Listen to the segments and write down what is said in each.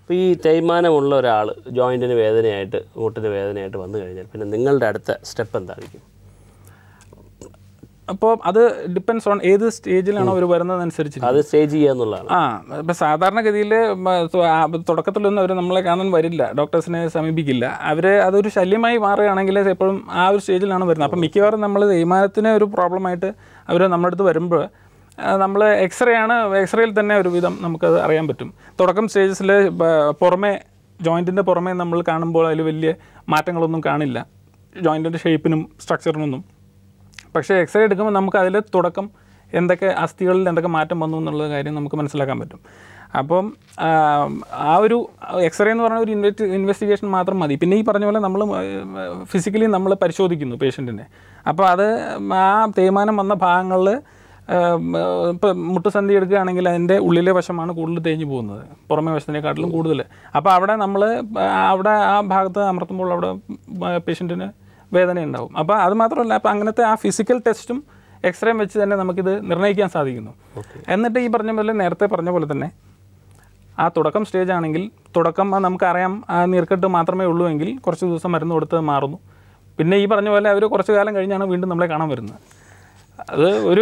അപ്പോൾ ഈ തേയ്മാനമുള്ള ഒരാൾ ജോയിൻറ്റിന് വേദനയായിട്ട് മുട്ടിന് വേദനയായിട്ട് വന്നു കഴിഞ്ഞാൽ പിന്നെ നിങ്ങളുടെ അടുത്ത സ്റ്റെപ്പ് എന്തായിരിക്കും അപ്പോൾ അത് ഡിപ്പെൻസ് ഓൺ ഏത് സ്റ്റേജിലാണോ അവർ വരുന്നതനുസരിച്ച് അത് സ്റ്റേജ് ചെയ്യുക എന്നുള്ളതാണ് ആ ഇപ്പം സാധാരണഗതിയിൽ തുടക്കത്തിലൊന്നും അവർ നമ്മളെ കാണാൻ വരില്ല ഡോക്ടേഴ്സിനെ സമീപിക്കില്ല അവർ അതൊരു ശല്യമായി മാറുകയാണെങ്കിൽ എപ്പോഴും ആ ഒരു സ്റ്റേജിലാണ് വരുന്നത് അപ്പം മിക്കവാറും നമ്മൾ തേയ്മാനത്തിന് ഒരു പ്രോബ്ലമായിട്ട് അവർ നമ്മുടെ അടുത്ത് വരുമ്പോൾ നമ്മൾ എക്സ്റേ ആണ് എക്സ്റേയിൽ തന്നെ ഒരുവിധം നമുക്കത് അറിയാൻ പറ്റും തുടക്കം സ്റ്റേജസിൽ പുറമേ ജോയിൻറ്റിൻ്റെ പുറമേ നമ്മൾ കാണുമ്പോൾ അതിൽ വലിയ മാറ്റങ്ങളൊന്നും കാണില്ല ജോയിൻറ്റിൻ്റെ ഷേപ്പിനും സ്ട്രക്ചറിനൊന്നും പക്ഷേ എക്സ്റേ എടുക്കുമ്പോൾ നമുക്ക് അതിൽ തുടക്കം എന്തൊക്കെ അസ്ഥികളിൽ എന്തൊക്കെ മാറ്റം വന്നു എന്നുള്ള കാര്യം നമുക്ക് മനസ്സിലാക്കാൻ പറ്റും അപ്പം ആ, ആ ഒരു എക്സ്റേ എന്ന് പറയുന്ന ഒരു ഇൻവെസ്റ്റ് ഇൻവെസ്റ്റിഗേഷൻ മാത്രം മതി പിന്നെ ഈ പറഞ്ഞ പോലെ നമ്മൾ ഫിസിക്കലി നമ്മൾ പരിശോധിക്കുന്നു പേഷ്യൻറ്റിനെ അപ്പോൾ അത് ആ തേയ്മാനം വന്ന ഭാഗങ്ങളിൽ ഇപ്പോൾ മുട്ടുസന്ധി എടുക്കുകയാണെങ്കിൽ അതിൻ്റെ ഉള്ളിലെ വശമാണ് കൂടുതൽ തേഞ്ഞു പോകുന്നത് പുറമേ വശത്തിനെക്കാട്ടിലും കൂടുതൽ അപ്പോൾ അവിടെ നമ്മൾ അവിടെ ആ ഭാഗത്ത് അമർത്തുമ്പോൾ അവിടെ പേഷ്യൻറ്റിന് വേദന ഉണ്ടാവും അപ്പോൾ അത് മാത്രമല്ല അപ്പോൾ അങ്ങനത്തെ ആ ഫിസിക്കൽ ടെസ്റ്റും എക്സ്റേയും വെച്ച് തന്നെ നമുക്കിത് നിർണ്ണയിക്കാൻ സാധിക്കുന്നു എന്നിട്ട് ഈ പറഞ്ഞ പോലെ നേരത്തെ പറഞ്ഞ പോലെ തന്നെ ആ തുടക്കം സ്റ്റേജ് ആണെങ്കിൽ തുടക്കം ആ നമുക്കറിയാം ആ നീർക്കെട്ട് മാത്രമേ ഉള്ളൂ എങ്കിൽ കുറച്ച് ദിവസം മരുന്ന് കൊടുത്ത് മാറുന്നു പിന്നെ ഈ പറഞ്ഞ പോലെ അവർ കുറച്ച് കാലം കഴിഞ്ഞാണ് വീണ്ടും നമ്മളെ കാണാൻ വരുന്നത് അത് ഒരു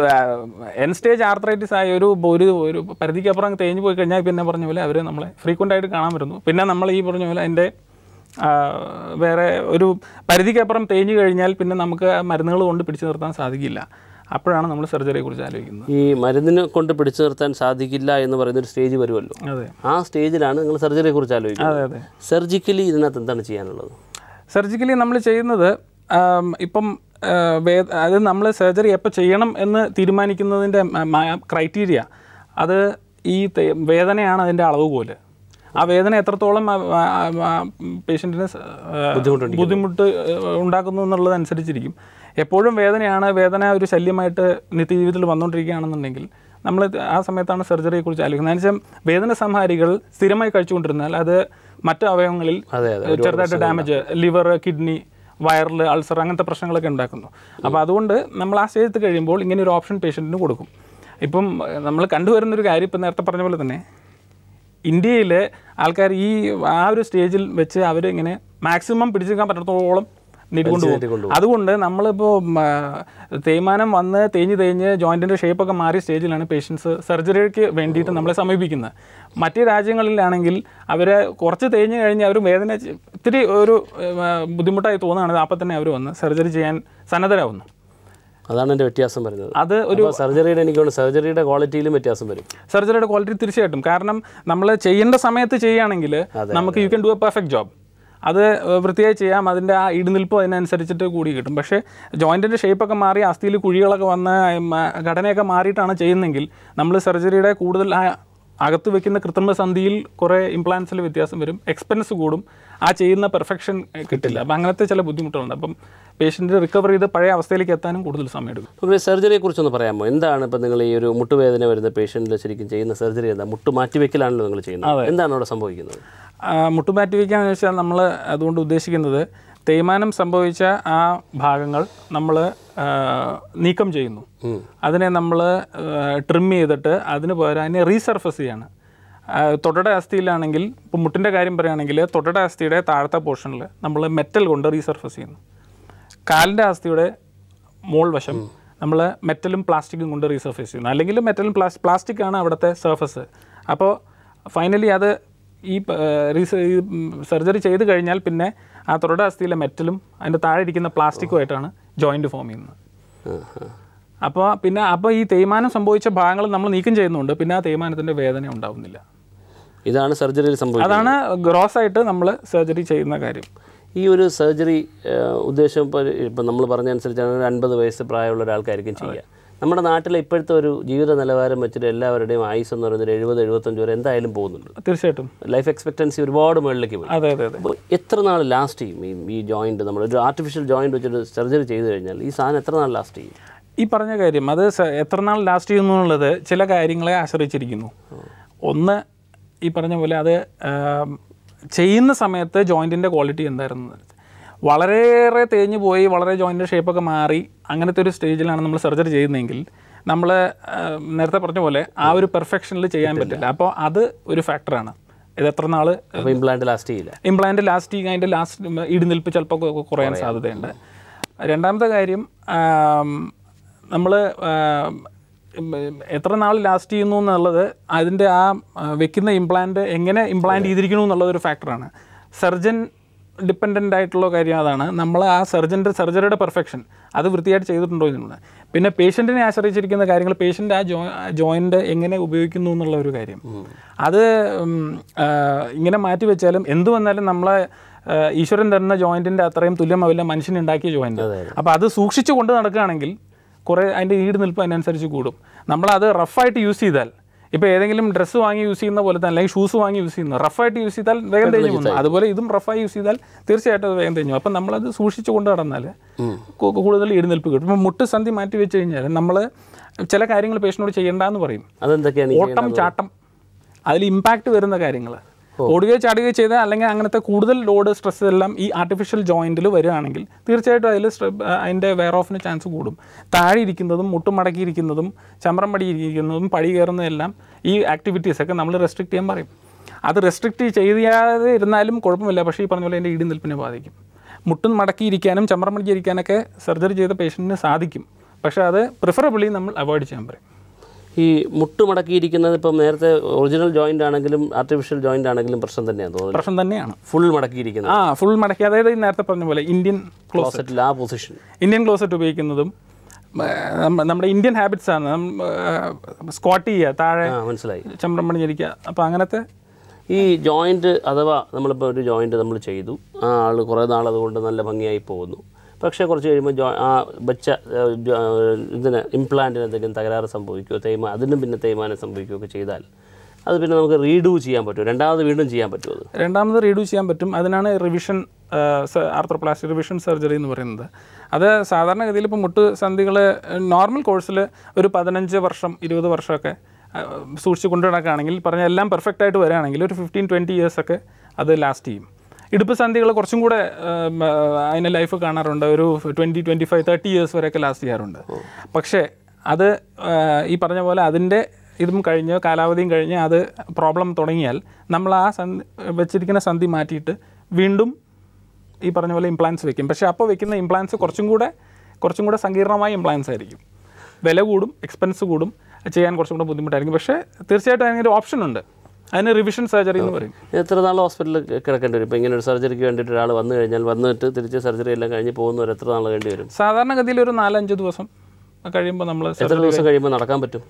എൻ സ്റ്റേജ് ആർത്രൈറ്റിസ് ആയ ഒരു ഒരു ഒരു പരിധിക്കപ്പുറം തേഞ്ഞു പോയി കഴിഞ്ഞാൽ പിന്നെ പറഞ്ഞ പോലെ അവർ നമ്മളെ ഫ്രീക്വൻ്റ് ആയിട്ട് കാണാൻ വരുന്നു പിന്നെ നമ്മൾ ഈ പറഞ്ഞ പോലെ അതിൻ്റെ ആ, വേറെ ഒരു പരിധിക്കപ്പുറം തേഞ്ഞു കഴിഞ്ഞാൽ പിന്നെ നമുക്ക് മരുന്നുകൾ കൊണ്ട് പിടിച്ചു നിർത്താൻ സാധിക്കില്ല അപ്പോഴാണ് നമ്മൾ സർജറിയെ കുറിച്ച് ആലോചിക്കുന്നത് ഈ മരുന്നിനെ കൊണ്ട് പിടിച്ചു നിർത്താൻ സാധിക്കില്ല എന്ന് പറയുന്ന ഒരു സ്റ്റേജ് വരുമല്ലോ അതെ ആ സ്റ്റേജിലാണ് നിങ്ങൾ സർജറിയെ കുറിച്ച് ആലോചിക്കുന്നത് അതെ അതെ സർജിക്കലി ഇതിനകത്ത് എന്താണ് ചെയ്യാനുള്ളത് സർജിക്കലി നമ്മൾ ചെയ്യുന്നത് ആം, ഇപ്പം ആ, വേ അത് നമ്മൾ സർജറി എപ്പോൾ ചെയ്യണം എന്ന് തീരുമാനിക്കുന്നതിൻ്റെ ക്രൈറ്റീരിയ അത് ഈ തേ- വേദനയാണ് അതിൻ്റെ അളവുകോല് ആ വേദന എത്രത്തോളം പേഷ്യൻറ്റിന് ബുദ്ധിമുട്ട് ഉണ്ടാക്കുന്നു എന്നുള്ളതനുസരിച്ചിരിക്കും എപ്പോഴും വേദനയാണ് വേദന ഒരു ശല്യമായിട്ട് നിത്യജീവിതത്തിൽ വന്നുകൊണ്ടിരിക്കുകയാണെന്നുണ്ടെങ്കിൽ നമ്മൾ ആ സമയത്താണ് സർജറിയെക്കുറിച്ച് ആലോചിക്കുന്നത് എന്ന് വെച്ചാൽ വേദന സംഹാരികൾ സ്ഥിരമായി കഴിച്ചുകൊണ്ടിരുന്നാൽ അത് മറ്റ് അവയവങ്ങളിൽ അതെ അതെ ചെറുതായിട്ട് ഡാമേജ് ലിവർ കിഡ്നി വയറിൽ അൾസർ അങ്ങനത്തെ പ്രശ്നങ്ങളൊക്കെ ഉണ്ടാക്കുന്നു അപ്പോൾ അതുകൊണ്ട് നമ്മൾ ആ സ്റ്റേജ് കഴിയുമ്പോൾ ഇങ്ങനെ ഒരു ഓപ്ഷൻ പേഷ്യൻറ്റിന് കൊടുക്കും ഇപ്പം നമ്മൾ കണ്ടുവരുന്നൊരു കാര്യം ഇപ്പം നേരത്തെ പറഞ്ഞ പോലെ തന്നെ ഇന്ത്യയിൽ ആൾക്കാർ ഈ ആ ഒരു സ്റ്റേജിൽ വെച്ച് അവർ ഇങ്ങനെ മാക്സിമം പിടിച്ചെടുക്കാൻ പറ്റത്തോളം നീട്ടിക്കൊണ്ട് പോകും അതുകൊണ്ട് നമ്മളിപ്പോൾ തേയ്മാനം വന്ന് തേഞ്ഞ് തേഞ്ഞ് ജോയിൻറ്റിൻ്റെ ഷേപ്പൊക്കെ മാറിയ സ്റ്റേജിലാണ് പേഷ്യൻസ് സർജറിക്ക് വേണ്ടിയിട്ട് നമ്മളെ സമീപിക്കുന്നത് മറ്റ് രാജ്യങ്ങളിലാണെങ്കിൽ അവർ കുറച്ച് തേഞ്ഞ് കഴിഞ്ഞ് അവർ വേദന ചെ- ഇത്തിരി ഒരു ആ, ബുദ്ധിമുട്ടായി തോന്നുകയാണെങ്കിൽ അപ്പം തന്നെ അവർ വന്ന് സർജറി ചെയ്യാൻ സന്നദ്ധരാകുന്നു അതാണ് എൻ്റെ വ്യത്യാസം വരുന്നത് അത് ഒരു അപ്പോൾ സർജറിയുടെ എനിക്ക് തോന്നുന്നു സർജറിയുടെ ക്വാളിറ്റിയിലും വ്യത്യാസം വരും സർജറിയുടെ ക്വാളിറ്റി തീർച്ചയായിട്ടും കാരണം നമ്മൾ ചെയ്യേണ്ട സമയത്ത് ചെയ്യുകയാണെങ്കിൽ നമുക്ക് you can do a perfect job അത് ഏഹ്, വൃത്തിയായി ചെയ്യാം അതിൻ്റെ ആ ഇടുനിൽപ്പ് അതിനനുസരിച്ചിട്ട് കൂടി കിട്ടും പക്ഷേ ജോയിൻറ്റിൻ്റെ ഷേപ്പൊക്കെ മാറി അസ്ഥിയിൽ കുഴികളൊക്കെ വന്ന് ഉം, ആ, ഘടനയൊക്കെ മാറിയിട്ടാണ് ചെയ്യുന്നതെങ്കിൽ നമ്മൾ സർജറിയുടെ കൂടുതൽ ആ അകത്ത് വെക്കുന്ന കൃത്രിമ സന്ധിയിൽ കുറേ ഇംപ്ലാൻസിൽ വ്യത്യാസം വരും എക്സ്പെൻസ് കൂടും ആ ചെയ്യുന്ന പെർഫെക്ഷൻ കിട്ടില്ല അപ്പം അങ്ങനത്തെ ചില ബുദ്ധിമുട്ടുകളുണ്ട് അപ്പം പേഷ്യൻ്റ് റിക്കവർ ചെയ്ത് പഴയ അവസ്ഥയിലേക്ക് എത്താനും കൂടുതൽ സമയം എടുക്കും അപ്പോൾ സർജറിയെ കുറിച്ചൊന്ന് പറയാമോ എന്താണ് ഇപ്പോൾ നിങ്ങൾ ഈ ഒരു മുട്ടുവേദന വരുന്ന പേഷ്യൻറ്റിൽ ശരിക്കും ചെയ്യുന്ന സർജറി എന്താ മുട്ട് മാറ്റിവെക്കലാണല്ലോ നിങ്ങൾ ചെയ്യുന്നത് എന്താണ് അവിടെ സംഭവിക്കുന്നത് ആ, മുട്ടുമാറ്റി വയ്ക്കാന്ന് വെച്ചാൽ നമ്മൾ അതുകൊണ്ട് ഉദ്ദേശിക്കുന്നത് തേയ്മാനം സംഭവിച്ച ആ ഭാഗങ്ങൾ നമ്മൾ നീക്കം ചെയ്യുന്നു അതിനെ നമ്മൾ ട്രിം ചെയ്തിട്ട് അതിന് പകരം അതിനെ റീസർഫസ് ചെയ്യാണ് ആ, തൊടട അസ്ഥിയിലാണെങ്കിൽ ഇപ്പോൾ മുട്ടിൻ്റെ കാര്യം പറയുകയാണെങ്കിൽ തൊടട അസ്ഥിയുടെ താഴത്തെ പോർഷനിൽ നമ്മൾ മെറ്റൽ കൊണ്ട് റീസർഫസ് ചെയ്യുന്നു കാലിൻ്റെ അസ്ഥിയുടെ മോൾ വശം നമ്മൾ മെറ്റലും പ്ലാസ്റ്റിക്കും കൊണ്ട് റീസർഫേസ് ചെയ്യുന്നു അല്ലെങ്കിൽ മെറ്റലും പ്ലാസ് പ്ലാസ്റ്റിക് ആണ് അവിടുത്തെ സർഫസ് അപ്പോൾ ഫൈനലി അത് ഈ റീസ് ഈ സർജറി ചെയ്ത് കഴിഞ്ഞാൽ പിന്നെ ആ തൊട അസ്ഥിയിലെ മെറ്റലും അതിൻ്റെ താഴെ ഇരിക്കുന്ന പ്ലാസ്റ്റിക്കുമായിട്ടാണ് ജോയിൻറ്റ് ഫോം ചെയ്യുന്നത് ആ, ആ. അപ്പോൾ പിന്നെ അപ്പോൾ ഈ തേയ്മാനം സംഭവിച്ച ഭാഗങ്ങൾ നമ്മൾ നീക്കം ചെയ്യുന്നുണ്ട് പിന്നെ ആ തേയ്മാനത്തിൻ്റെ വേദന ഉണ്ടാവുന്നില്ല ഇതാണ് സർജറിയിൽ സംഭവിക്കുന്നത് അതാണ് ഗ്രോസ് ആയിട്ട് നമ്മൾ സർജറി ചെയ്യുന്ന കാര്യം ഈ ഒരു സർജറി ഉദ്ദേശം ഇപ്പോൾ ഇപ്പം നമ്മൾ പറഞ്ഞ അനുസരിച്ചാണ് ഒരു അൻപത് വയസ്സ് പ്രായമുള്ള ഒരാൾക്കായിരിക്കും ചെയ്യുക നമ്മുടെ നാട്ടിലെ ഇപ്പോഴത്തെ ഒരു ജീവിത നിലവാരം വെച്ചിട്ട് എല്ലാവരുടെയും ആയുസ് എന്ന് പറയുന്നത് ഒരു എഴുപത് എഴുപത്തഞ്ച് വരെ എന്തായാലും പോകുന്നുണ്ട് തീർച്ചയായിട്ടും ലൈഫ് എക്സ്പെക്റ്റൻസി ഒരുപാട് മുകളിലേക്ക് പോയി അതെ അതെ അതെ അപ്പോൾ എത്ര നാൾ ലാസ്റ്റ് ചെയ്യും ഈ ഈ ജോയിൻറ്റ് നമ്മൾ ഒരു ആർട്ടിഫിഷ്യൽ ജോയിൻറ്റ് വെച്ചിട്ട് സർജറി ചെയ്ത് കഴിഞ്ഞാൽ ഈ സാധനം എത്ര നാൾ ലാസ്റ്റ് ചെയ്യും ഈ പറഞ്ഞ കാര്യം അത് സ- എത്ര നാൾ ലാസ്റ്റ് ചെയ്യുന്നു എന്നുള്ളത് ചില കാര്യങ്ങളെ ആശ്രയിച്ചിരിക്കുന്നു ഒന്ന് ഈ പറഞ്ഞ പോലെ അത് ആം, ചെയ്യുന്ന സമയത്ത് ജോയിൻറ്റിൻ്റെ ക്വാളിറ്റി എന്തായിരുന്നു എന്നുള്ളത്. വളരെയേറെ തേഞ്ഞു പോയി വളരെ ജോയിൻ്റെ ഷേപ്പൊക്കെ മാറി അങ്ങനത്തെ ഒരു സ്റ്റേജിലാണ് നമ്മൾ സർജറി ചെയ്യുന്നതെങ്കിൽ നമ്മൾ നേരത്തെ പറഞ്ഞ പോലെ ആ ഒരു പെർഫെക്ഷനിൽ ചെയ്യാൻ പറ്റില്ല അപ്പോൾ അത് ഒരു ഫാക്ടറാണ് ഇത് എത്ര നാൾ അപ്പോൾ ഇംപ്ലാന്റ് ലാസ്റ്റ് ചെയ്യില്ല ഇംപ്ലാന്റ് ലാസ്റ്റ് അതിൻ്റെ ലാസ്റ്റ് ഇടിനിൽപ്പ് ചിലപ്പോൾ കൊ- കുറയാൻ സാധ്യതയുണ്ട് രണ്ടാമത്തെ കാര്യം നമ്മൾ എത്ര നാൾ ലാസ്റ്റ് ചെയ്യുന്നു എന്നുള്ളത് അതിൻ്റെ ആ ആ, വെക്കുന്ന ഇംപ്ലാന്റ് എങ്ങനെ ഇംപ്ലാന്റ് ചെയ്തിരിക്കുന്നു എന്നുള്ളത് ഒരു ഫാക്ടറാണ് സർജൻ ഡിപ്പെൻഡൻ്റ് ആയിട്ടുള്ള കാര്യം അതാണ് നമ്മൾ ആ സർജൻ്റെ സർജറിയുടെ പെർഫെക്ഷൻ അത് വൃത്തിയായിട്ട് ചെയ്തിട്ടുണ്ടോ എന്നുള്ളത് പിന്നെ പേഷ്യൻറ്റിനെ ആശ്രയിച്ചിരിക്കുന്ന കാര്യങ്ങൾ പേഷ്യൻ്റ് ആ ജോ ജോയിൻ്റ് എങ്ങനെ ഉപയോഗിക്കുന്നു എന്നുള്ള ഒരു കാര്യം അത് ഉം, ആ, ഇങ്ങനെ മാറ്റി വെച്ചാലും എന്ത് വന്നാലും നമ്മളെ ആ, ഈശ്വരൻ തരുന്ന ജോയിൻറ്റിൻ്റെ അത്രയും തുല്യമാവില്ല മനുഷ്യൻ ഉണ്ടാക്കിയ ജോയിൻറ്റ് അപ്പോൾ അത് സൂക്ഷിച്ചു കൊണ്ട് നടക്കുകയാണെങ്കിൽ കുറേ അതിൻ്റെ ഈട് നിൽപ്പ് അതിനനുസരിച്ച് കൂടും നമ്മളത് റഫായിട്ട് യൂസ് ചെയ്താൽ ഇപ്പോൾ ഏതെങ്കിലും ഡ്രസ്സ് വാങ്ങി യൂസ് ചെയ്യുന്ന പോലെ തന്നെ അല്ലെങ്കിൽ ഷൂസ് വാങ്ങി യൂസ് ചെയ്യുന്നു റഫായിട്ട് യൂസ് ചെയ്താൽ വേഗം തേഞ്ഞു പോകുന്നു അതുപോലെ ഇതും റഫായി യൂസ് ചെയ്താൽ തീർച്ചയായിട്ടും അത് വേഗം തേഞ്ഞു അപ്പം നമ്മളത് സൂക്ഷിച്ചു കൊണ്ട് നടന്നാൽ കു- കൂടുതൽ ഈട് നിൽപ്പ് കിട്ടും ഇപ്പം മുട്ട് സന്ധി മാറ്റി വെച്ച് കഴിഞ്ഞാൽ നമ്മൾ ചില കാര്യങ്ങൾ പേഷ്യനോട് ചെയ്യേണ്ടെന്ന് പറയും അതെന്തൊക്കെയാണ് ഈ ഓട്ടം ചാട്ടം അതിൽ ഇമ്പാക്റ്റ് വരുന്ന കാര്യങ്ങൾ ഓടുകയോ ചാടുകയോ ചെയ്താൽ അല്ലെങ്കിൽ അങ്ങനത്തെ കൂടുതൽ ലോഡ് സ്ട്രെസ് എല്ലാം ഈ ആർട്ടിഫിഷ്യൽ ജോയിൻറ്റിൽ വരികയാണെങ്കിൽ തീർച്ചയായിട്ടും അതിൽ അതിൻ്റെ വെയർ ഓഫിന് ചാൻസ് കൂടും താഴെ ഇരിക്കുന്നതും മുട്ടും മടക്കിയിരിക്കുന്നതും ചമ്രം പടിയിരിക്കുന്നതും പടി കയറുന്നതെല്ലാം ഈ ആക്ടിവിറ്റീസ് ഒക്കെ നമ്മൾ റെസ്ട്രിക്ട് ചെയ്യാൻ പറയും അത് റെസ്ട്രിക്റ്റ് ചെയ്യാതെ ഇരുന്നാലും കുഴപ്പമില്ല പക്ഷേ ഈ പറഞ്ഞ പോലെ എൻ്റെ ഇടി നിൽപ്പിനെ ബാധിക്കും മുട്ടും മടക്കിയിരിക്കാനും ചമ്രം മടക്കിയിരിക്കാനൊക്കെ സർജറി ചെയ്ത പേഷ്യൻറ്റിന് സാധിക്കും പക്ഷേ അത് പ്രിഫറബിളി നമ്മൾ അവോയ്ഡ് ചെയ്യാൻ പറയും ഈ മുട്ട് മടക്കിയിരിക്കുന്നത് ഇപ്പം നേരത്തെ ഒറിജിനൽ ജോയിന്റ് ആണെങ്കിലും ആർട്ടിഫിഷ്യൽ ജോയിന്റ് ആണെങ്കിലും പ്രശ്നം തന്നെയാണ് തോന്നുന്നത് പ്രശ്നം തന്നെയാണ് ഫുൾ മടക്കിയിരിക്കുന്നത് ആ ഫുൾ മടക്കി അതായത് ഈ നേരത്തെ പറഞ്ഞ പോലെ ഇന്ത്യൻ ക്ലോസറ്റ് ക്ലോസറ്റിൽ ആ പൊസിഷൻ ഇന്ത്യൻ ക്ലോസറ്റ് ഉപയോഗിക്കുന്നതും ആ, നമ്മ- നമ്മുടെ ഇന്ത്യൻ ഹാബിറ്റ്സ് ആണ് സ്ക്വാട്ട് ചെയ്യുക താഴെ ആ മനസ്സിലായി ചമ്രം പണിഞ്ഞിരിക്കുക അപ്പോൾ അങ്ങനത്തെ ഈ ജോയിന്റ് അഥവാ നമ്മളിപ്പോൾ ഒരു ജോയിന്റ് നമ്മൾ ചെയ്തു ആ ആൾ കുറേ നാൾ അതുകൊണ്ട് നല്ല ഭംഗിയായി പോകുന്നു പക്ഷേ കുറച്ച് കഴിയുമ്പോൾ ജോ ആ വെച്ച ഏ, ജോ- ഇതിന് ഇംപ്ലാന്റിന് എന്തെങ്കിലും തകരാറ് സംഭവിക്കുകയോ തേയ്മാ അതിനും പിന്നെ തേയ്മാനം സംഭവിക്കുകയോ ഒക്കെ ചെയ്താൽ അത് പിന്നെ നമുക്ക് റീഡൂ ചെയ്യാൻ പറ്റുമോ രണ്ടാമത് വീണ്ടും ചെയ്യാൻ പറ്റുമോ അത് രണ്ടാമത് റീഡ്യൂസ് ചെയ്യാൻ പറ്റും അതിനാണ് റിവിഷൻ ആർത്തോപ്ലാസ്റ്റിക് റിവിഷൻ സർജറി എന്ന് പറയുന്നത് അത് സാധാരണഗതിയിൽ ഇപ്പോൾ മുട്ട് സന്ധികൾ നോർമൽ കോഴ്സിൽ ഒരു പതിനഞ്ച് വർഷം ഇരുപത് വർഷമൊക്കെ ആ, സൂക്ഷിച്ച് കൊണ്ടു നടക്കുകയാണെങ്കിൽ പറഞ്ഞ എല്ലാം പെർഫെക്റ്റ് ആയിട്ട് വരികയാണെങ്കിൽ ഒരു ഫിഫ്റ്റീൻ ട്വൻറ്റി ഇയേഴ്സൊക്കെ അത് ലാസ്റ്റ് ചെയ്യും ഇടുപ്പ് സന്ധികൾ കുറച്ചും കൂടെ ഉം, ആ, അതിന് ലൈഫ് കാണാറുണ്ട് ഒരു twenty twenty five thirty years വരെയൊക്കെ ലാസ്റ്റ് ചെയ്യാറുണ്ട് പക്ഷേ അത് ആ, ഈ പറഞ്ഞ പോലെ അതിൻ്റെ ഇതും കഴിഞ്ഞ് കാലാവധിയും കഴിഞ്ഞ് അത് പ്രോബ്ലം തുടങ്ങിയാൽ നമ്മൾ ആ സന്ധി വെച്ചിരിക്കുന്ന സന്ധി മാറ്റിയിട്ട് വീണ്ടും ഈ പറഞ്ഞ പോലെ ഇംപ്ലാൻസ് വെക്കും പക്ഷേ അപ്പോൾ വെക്കുന്ന ഇംപ്ലാൻസ് കുറച്ചും കൂടെ കുറച്ചും കൂടെ സങ്കീർണമായ ഇംപ്ലാൻസ് ആയിരിക്കും വില കൂടും എക്സ്പെൻസ് കൂടും ചെയ്യാൻ കുറച്ചും കൂടെ ബുദ്ധിമുട്ടായിരിക്കും പക്ഷേ തീർച്ചയായിട്ടും അതിനൊരു ഓപ്ഷൻ ഉണ്ട് അതിന് റിവിഷൻ സർജറി എന്ന് പറയും എത്ര നാൾ ഹോസ്പിറ്റലിൽ കിടക്കേണ്ടി വരും ഇപ്പോൾ ഇങ്ങനെ ഒരു സർജറിക്ക് വേണ്ടിയിട്ട് ഒരാൾ വന്നു കഴിഞ്ഞാൽ വന്നിട്ട് തിരിച്ച് സർജറി എല്ലാം കഴിഞ്ഞ് പോകുന്നവർ എത്ര നാൾ വേണ്ടി വരും സാധാരണഗതിയിൽ ഒരു നാലഞ്ച് ദിവസം കഴിയുമ്പോൾ നമ്മൾ എത്ര ദിവസം കഴിയുമ്പോൾ നടക്കാൻ പറ്റും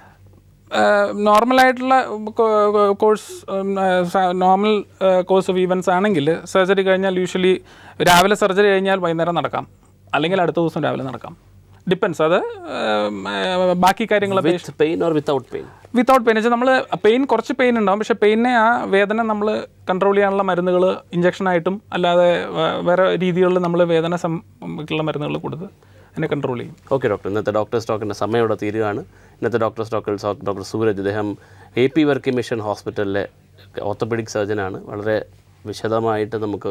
നോർമലായിട്ടുള്ള course normal course of events ആണെങ്കിൽ സർജറി കഴിഞ്ഞാൽ യൂഷ്വലി രാവിലെ സർജറി കഴിഞ്ഞാൽ വൈകുന്നേരം നടക്കാം അല്ലെങ്കിൽ അടുത്ത ദിവസം രാവിലെ നടക്കാം ഡിപ്പെൻസ് അത് ഉം, ഏർ, ബാക്കി കാര്യങ്ങൾ with pain or without pain without pain വെച്ചാൽ നമ്മൾ പെയിൻ കുറച്ച് പെയിൻ ഉണ്ടാവും പക്ഷേ പെയിനെ ആ വേദന നമ്മൾ കൺട്രോൾ ചെയ്യാനുള്ള മരുന്നുകൾ ഇഞ്ചക്ഷനായിട്ടും അല്ലാതെ വേ- വേറെ രീതികളിൽ നമ്മൾ വേദന സംബന്ധിച്ചുള്ള മരുന്നുകൾ കൊടുത്ത് അതിനെ കൺട്രോൾ ചെയ്യും ഓക്കെ ഡോക്ടർ ഇന്നത്തെ ഡോക്ടർ സ്റ്റോക്കിൻ്റെ സമയം ഇവിടെ തീരുകയാണ് ഇന്നത്തെ ഡോക്ടർ സ്റ്റോക്കിൽ ഡോക്ടർ സൂരജ് അദ്ദേഹം എ പി വർക്കി മിഷൻ ഹോസ്പിറ്റലിലെ ഓർത്തോപെഡിക് സർജനാണ് വളരെ വിശദമായിട്ട് നമുക്ക്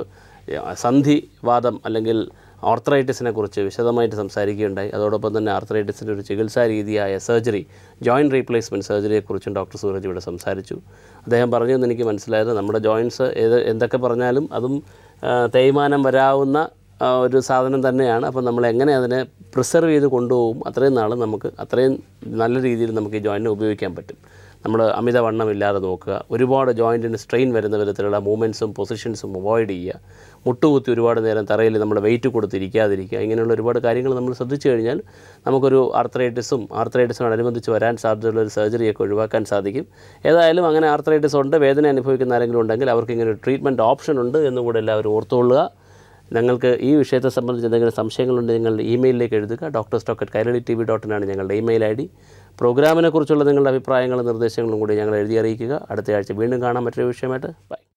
സന്ധിവാദം അല്ലെങ്കിൽ ആർത്രൈറ്റിസിനെ കുറിച്ച് വിശദമായിട്ട് സംസാരിക്കുകയുണ്ടായി അതോടൊപ്പം തന്നെ ആർത്രൈറ്റിസിൻ്റെ ഒരു ചികിത്സാ രീതിയായ സർജറി ജോയിൻറ്റ് റീപ്ലേസ്മെൻറ്റ് സർജറിയെക്കുറിച്ചും ഡോക്ടർ സൂരജ് ഇവിടെ സംസാരിച്ചു അദ്ദേഹം പറഞ്ഞതെന്ന് എനിക്ക് മനസ്സിലായത് നമ്മുടെ ജോയിൻറ്റ്സ് ഏത് എന്തൊക്കെ പറഞ്ഞാലും അതും ആ, തേയ്മാനം വരാവുന്ന ആ, ഒരു സാധനം തന്നെയാണ് അപ്പോൾ നമ്മൾ എങ്ങനെ അതിനെ പ്രിസർവ് ചെയ്ത് കൊണ്ടുപോകും അത്രയും നാൾ നമുക്ക് അത്രയും നല്ല രീതിയിൽ നമുക്ക് ഈ ജോയിൻറ്റിനെ ഉപയോഗിക്കാൻ പറ്റും നമ്മൾ അമിതവണ്ണം ഇല്ലാതെ നോക്കുക ഒരുപാട് ജോയിൻറ്റിന് സ്ട്രെയിൻ വരുന്ന വിധത്തിലുള്ള മൂവ്മെൻറ്റ്സും പൊസിഷൻസും അവോയ്ഡ് ചെയ്യുക മുട്ടുകുത്തി ഒരുപാട് നേരം തറയിൽ നമ്മൾ വെയിറ്റ് കൊടുത്തിരിക്കാതിരിക്കുക ഇങ്ങനെയുള്ള ഒരുപാട് കാര്യങ്ങൾ നമ്മൾ ശ്രദ്ധിച്ചു കഴിഞ്ഞാൽ നമുക്കൊരു ആർത്രൈറ്റിസും ആർത്രൈറ്റിസിനോടനുബന്ധിച്ച് വരാൻ സാധ്യതയുള്ള ഒരു സർജറിയൊക്കെ ഒഴിവാക്കാൻ സാധിക്കും ഏതായാലും അങ്ങനെ ആർത്രൈറ്റിസ് ഉണ്ട് വേദന അനുഭവിക്കുന്ന ആരെങ്കിലും ഉണ്ടെങ്കിൽ അവർക്ക് ഇങ്ങനെ ഒരു ട്രീറ്റ്മെൻറ്റ് ഓപ്ഷൻ ഉണ്ട് എന്നുകൂടെ എല്ലാവരും ഓർത്തുകൊള്ളുക ഞങ്ങൾക്ക് ഈ വിഷയത്തെ സംബന്ധിച്ച് എന്തെങ്കിലും സംശയങ്ങളുണ്ടെങ്കിൽ നിങ്ങളുടെ ഇമെയിലിലേക്ക് എഴുതുക doctor stock at Kairali T V dot ഇനാണ് ഞങ്ങളുടെ ഇമെയിൽ ഐ ഡി പ്രോഗ്രാമിനെ കുറിച്ചുള്ള നിങ്ങളുടെ അഭിപ്രായങ്ങളും നിർദ്ദേശങ്ങളും കൂടി ഞങ്ങൾ എഴുതി അറിയിക്കുക അടുത്ത ആഴ്ച വീണ്ടും കാണാൻ മറ്റൊരു വിഷയമായിട്ട് ബൈ